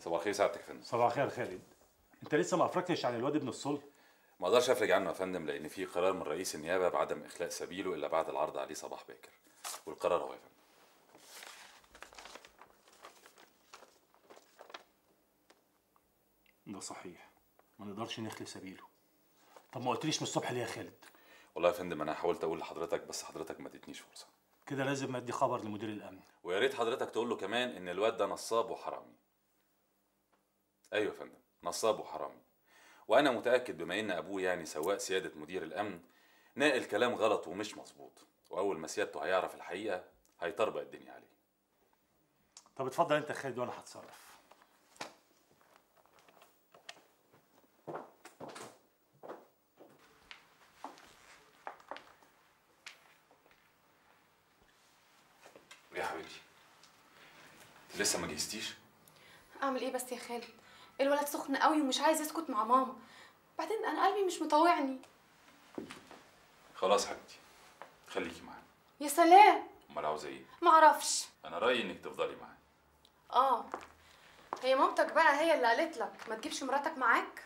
صباح الخير سعادتك يا فندم صباح الخير خالد انت لسه ما افرجتش عن الواد ابن الصلب ما اقدرش افرج عنه يا فندم لان في قرار من رئيس النيابه بعدم اخلاء سبيله الا بعد العرض عليه صباح باكر والقرار هو يا فندم ده صحيح ما نقدرش نخلي سبيله طب ما قلتليش من الصبح ليه يا خالد والله يا فندم انا حاولت اقول لحضرتك بس حضرتك ما اديتنيش فرصه كده لازم ادي خبر لمدير الامن ويا ريت حضرتك تقول له كمان ان الواد ده نصاب وحرامي ايوه يا فندم نصاب وحرامي وانا متاكد بما ان ابوه يعني سواق سياده مدير الامن ناقل كلام غلط ومش مظبوط واول ما سيادته هيعرف الحقيقه هيطربق الدنيا عليه طب اتفضل انت يا خالد وانا هتصرف يا حبيبتي لسه ما جهزتيش اعمل ايه بس يا خالد الولد سخن قوي ومش عايز يسكت مع ماما بعدين انا قلبي مش مطوعني خلاص يا حبيبتي خليكي معانا يا سلام امال عاوزه ايه معرفش انا رايي انك تفضلي معانا اه هي مامتك بقى هي اللي قالت لك ما تجيبش مراتك معاك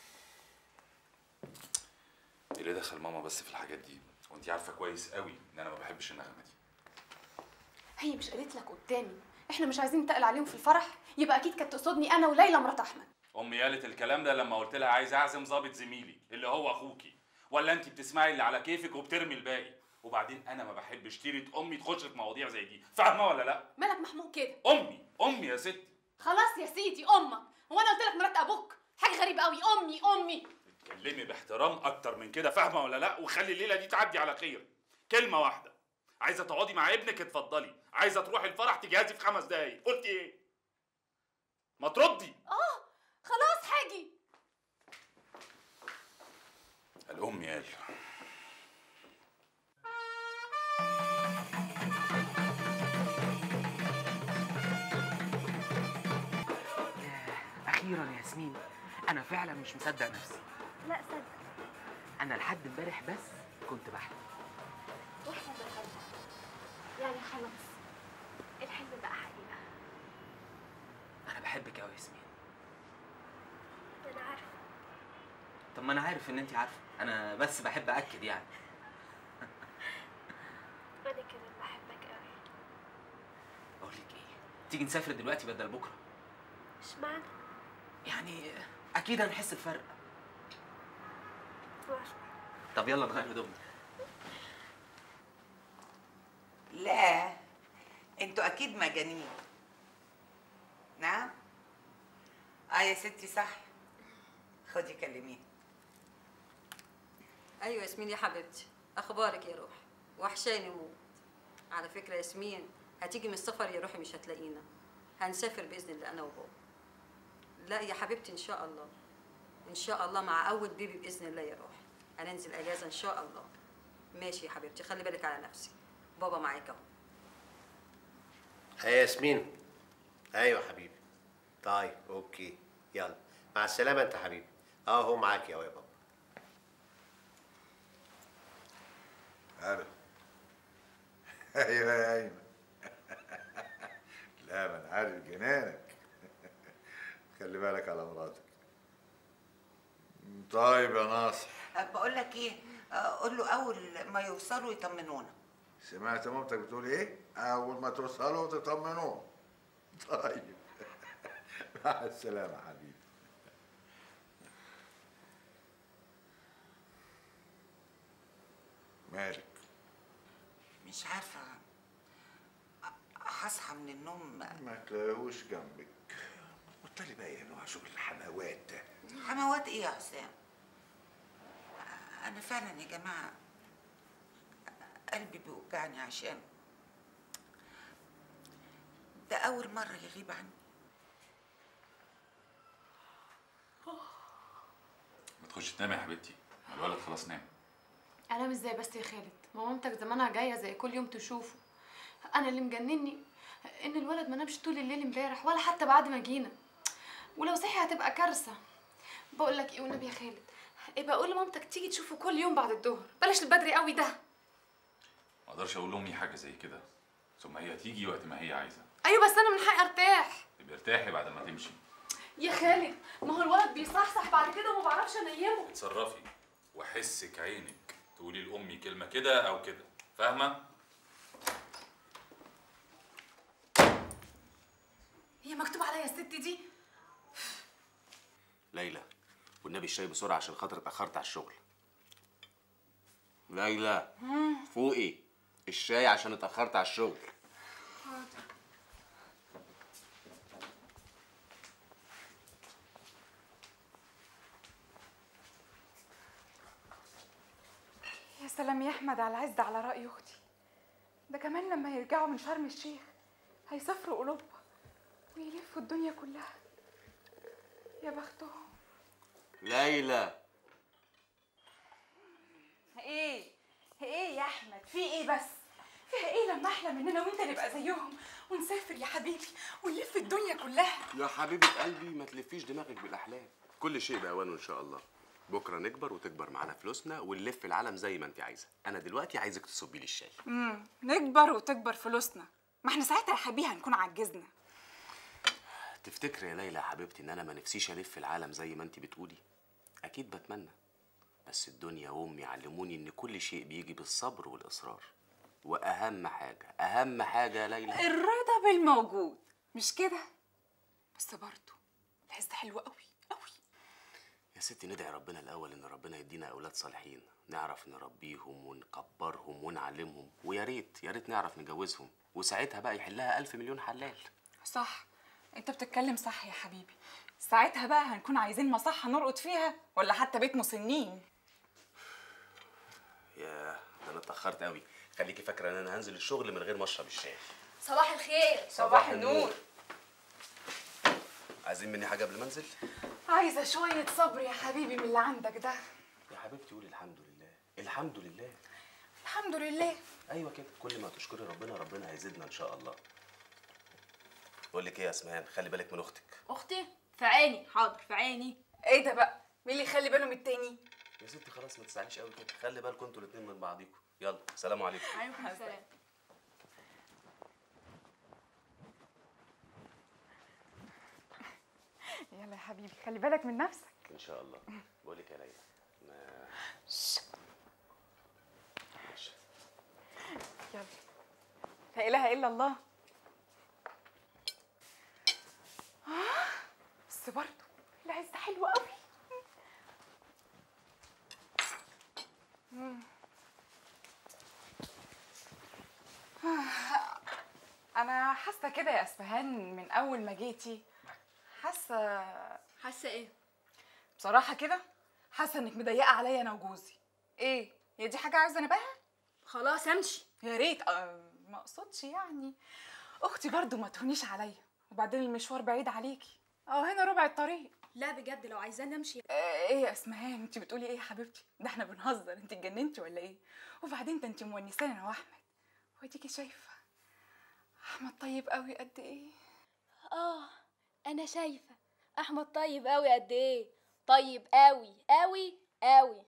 ايه اللي دخل ماما بس في الحاجات دي وانت عارفه كويس قوي ان انا ما بحبش النغمه دي هي مش قالت لك قدامي احنا مش عايزين نتقل عليهم في الفرح يبقى اكيد كانت تقصدني انا وليلى مرات احمد امي قالت الكلام ده لما قلت لها عايز اعزم ظابط زميلي اللي هو اخوكي ولا انت بتسمعي اللي على كيفك وبترمي الباقي وبعدين انا ما بحبش تيره امي تخش في مواضيع زي دي فاهمه ولا لا مالك محمود كده امي امي يا ستي خلاص يا سيدي امك هو انا قلت لك مرات ابوك حاجه غريبه قوي امي امي اتكلمي باحترام اكتر من كده فاهمه ولا لا وخلي الليله دي تعدي على خير كلمه واحده عايزه تقعدي مع ابنك اتفضلي عايزه تروحي الفرح تجهزي في خمس دقايق قلتي ايه ما تردي اه خلاص حاجي الام يا قال اخيرا يا ياسمين انا فعلا مش مصدق نفسي لا صدق انا لحد امبارح بس كنت بحلم واحنا بنحب يعني خلاص الحلم بقى حقيقة انا بحبك قوي يا ياسمين انا عارفة طب ما انا عارف ان انت عارفه انا بس بحب اكد يعني انا كمان بحبك قوي اقول لك ايه تيجي نسافر دلوقتي بدل بكره مش معنى يعني اكيد هنحس بفرق موافقة طب يلا نغير هدومنا لا انتوا اكيد مجانين نعم اه يا ستي صح خدي كلميه ايوه ياسمين يا حبيبتي اخبارك يا روح وحشاني موت على فكره ياسمين هتيجي من السفر يا روحي مش هتلاقينا هنسافر باذن الله انا وبابا لا يا حبيبتي ان شاء الله ان شاء الله مع اول بيبي باذن الله يا روحي هننزل اجازه ان شاء الله ماشي يا حبيبتي خلي بالك على نفسك بابا معاك اهو ها يا ياسمين ايوه حبيبي طيب اوكي يلا مع السلامه انت حبيبي اه هو معاك يا بابا الو ايوه يا ايمن لا ما انا عارف جنانك خلي بالك على مراتك طيب يا ناصر أه، بقول لك ايه أه، قول له اول ما يوصلوا يطمنونا سمعت مامتك بتقول ايه اول ما توصلوا تطمنوه طيب مع السلامه حبيبي مالك مش عارفه أ- هصحى من النوم ما تلاقيهوش جنبك بطلي بقى يا نوع شغل الحماوات ده حموات ايه يا حسام انا فعلا يا جماعه قلبي بيوجعني عشان ده اول مره يغيب عني ما تخش تنام يا حبيبتي ما الولد خلاص نام انام ازاي بس يا خالد ما مامتك زمانها جايه زي كل يوم تشوفه انا اللي مجنني ان الولد ما نامش طول الليل امبارح ولا حتى بعد ما جينا ولو صحي هتبقى كارثه بقول لك ايه والنبي يا خالد ابقى قول لمامتك تيجي تشوفه كل يوم بعد الظهر بلاش البدري قوي ده ما اقدرش اقول لامي حاجه زي كده ثم هي هتيجي وقت ما هي عايزه ايوه بس انا من حقي ارتاح تبقي ارتاحي بعد ما تمشي يا خالد ما هو الولد بيصحصح بعد كده وما بعرفش انيمه اتصرفي واحسك عينك تقولي لامي كلمه كده او كده فاهمه هي مكتوب عليا الست دي ليلى والنبي الشاي بسرعه عشان خاطر اتاخرت على الشغل ليلى فوقي الشاي عشان اتاخرت على الشغل يا سلام يا احمد على العز على راي اختي ده كمان لما يرجعوا من شرم الشيخ هيسافروا اوروبا ويلفوا الدنيا كلها يا بختهم ليلى ايه ايه يا احمد في ايه بس فيها ايه لما احلم ان انا وانت نبقى زيهم ونسافر يا حبيبي ونلف الدنيا كلها يا حبيبه قلبي ما تلفيش دماغك بالاحلام كل شيء باوانه ان شاء الله بكره نكبر وتكبر معانا فلوسنا ونلف العالم زي ما انت عايزه انا دلوقتي عايزك تصبي لي الشاي امم نكبر وتكبر فلوسنا ما احنا ساعتها يا حبيبي هنكون عجزنا تفتكري يا ليلى يا حبيبتي ان انا ما نفسيش الف العالم زي ما انت بتقولي اكيد بتمنى بس الدنيا وامي علموني ان كل شيء بيجي بالصبر والاصرار واهم حاجه اهم حاجه يا ليلى الرضا بالموجود مش كده بس برضه العز ده حلو قوي قوي يا ستي ندعي ربنا الاول ان ربنا يدينا اولاد صالحين نعرف نربيهم ونكبرهم ونعلمهم ويا ريت يا ريت نعرف نجوزهم وساعتها بقى يحلها ألف مليون حلال صح انت بتتكلم صح يا حبيبي ساعتها بقى هنكون عايزين مصحة نرقد فيها ولا حتى بيت مسنين يا ده انا اتاخرت قوي خليكي فاكره ان انا هنزل الشغل من غير ما اشرب الشاي صباح الخير صباح النور عايزين مني حاجه قبل ما انزل عايزة شوية صبر يا حبيبي من اللي عندك ده يا حبيبتي قولي الحمد لله الحمد لله الحمد لله ايوه كده كل ما تشكري ربنا ربنا هيزيدنا ان شاء الله بقول لك ايه يا اسمهان خلي بالك من اختك اختي في عيني حاضر في عيني ايه ده بقى مين اللي يخلي باله من التاني يا ستي خلاص ما تزعليش قوي كده خلي بالكم انتوا الاثنين من بعضيكم يلا سلام عليكم عليكم السلام يلا يا حبيبي خلي بالك من نفسك ان شاء الله بقول لك يا ليلى ما ماشي يلا لا اله الا الله آه، بس برضه العز ده حلو قوي مم. آه، انا حاسه كده يا اسفهان من اول ما جيتي حاسه حاسه ايه بصراحه كده حاسه انك مضيقه عليا انا وجوزي ايه هي دي حاجه عايزه انبهها خلاص امشي يا ريت آه ما اقصدش يعني اختي برضو ما تهونيش عليا وبعدين المشوار بعيد عليكي اه هنا ربع الطريق لا بجد لو عايزاني امشي آه ايه يا اسمهان انت بتقولي ايه يا حبيبتي ده احنا بنهزر انت اتجننتي ولا ايه وبعدين ده انت مونساني انا واحمد واديكي شايفه احمد طيب قوي قد ايه اه انا شايفه احمد طيب قوي قد ايه طيب قوي قوي قوي